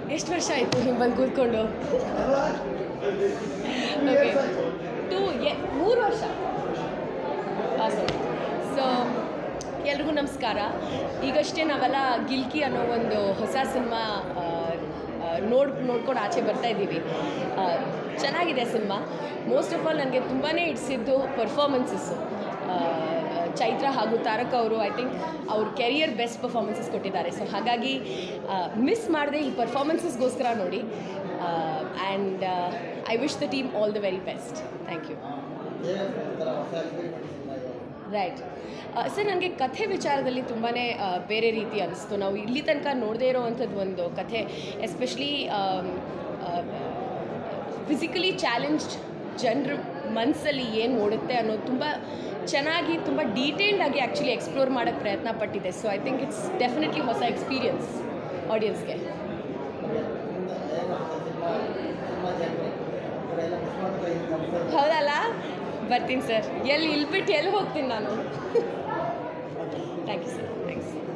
ಎಷ್ಟು ವರ್ಷ ಆಯಿತು ಹಿಂಗೆ ಬಂದು ಕೂತ್ಕೊಂಡು ಓಕೆ ಟೂ ಎ ಮೂರು ವರ್ಷ ಹಾಂ ಸೊ ಎಲ್ರಿಗೂ ನಮಸ್ಕಾರ ಈಗಷ್ಟೇ ನಾವೆಲ್ಲ ಗಿಲ್ಕಿ ಅನ್ನೋ ಒಂದು ಹೊಸ ಸಿನಿಮಾ ನೋಡ್ ನೋಡ್ಕೊಂಡು ಆಚೆ ಬರ್ತಾ ಇದ್ದೀವಿ ಆ, ಚೆನ್ನಾಗಿದೆ ಸಿನಿಮಾ ಮೋಸ್ಟ್ ಆಫ್ ಆಲ್ ನನಗೆ ತುಂಬಾ ಇಡ್ಸಿದ್ದು ಪರ್ಫಾರ್ಮೆನ್ಸಸ್ಸು ಚೈತ್ರ ಹಾಗೂ ತಾರಕ್ ಅವರು ಐ ಥಿಂಕ್ ಅವ್ರ ಕೆರಿಯರ್ ಬೆಸ್ಟ್ ಪರ್ಫಾರ್ಮೆನ್ಸಸ್ ಕೊಟ್ಟಿದ್ದಾರೆ ಸೊ ಹಾಗಾಗಿ ಮಿಸ್ ಮಾಡದೆ ಈ ಪರ್ಫಾರ್ಮೆನ್ಸಸ್ಗೋಸ್ಕರ ನೋಡಿ and I wish the team all the very best thank you right sir ನನಗೆ ಕಥೆ ವಿಚಾರದಲ್ಲಿ ತುಂಬಾ ಬೇರೆ ರೀತಿ ಅನಿಸ್ತು ನಾವು ಇಲ್ಲಿ ತನಕ ನೋಡದೇ ಇರೋವಂಥದ್ದು ಒಂದು ಕಥೆ ಎಸ್ಪೆಷಲಿ ಫಿಸಿಕಲಿ ಚಾಲೆಂಜ್ಡ್ ಜನರ ಮನಸ್ಸಲ್ಲಿ ಏನು ಓಡುತ್ತೆ ಅನ್ನೋದು ತುಂಬ ಚೆನ್ನಾಗಿ ತುಂಬ ಡೀಟೇಲ್ಡ್ ಆಗಿ ಆ್ಯಕ್ಚುಲಿ ಎಕ್ಸ್ಪ್ಲೋರ್ ಮಾಡೋಕ್ಕೆ ಪ್ರಯತ್ನ ಪಟ್ಟಿದೆ so I think it's definitely ಹೊಸ ಎಕ್ಸ್ಪೀರಿಯನ್ಸ್ ಆಡಿಯನ್ಸ್ಗೆ ಹೌದಲ್ಲ ಬರ್ತೀನಿ ಸರ್ ಎಲ್ಲಿ ಇಲ್ಲಿ ಬಿಟ್ಟು ಎಲ್ಲಿ ಹೋಗ್ತೀನಿ ನಾನು ಥ್ಯಾಂಕ್ ಯು ಸರ್ ಥ್ಯಾಂಕ್ಸ್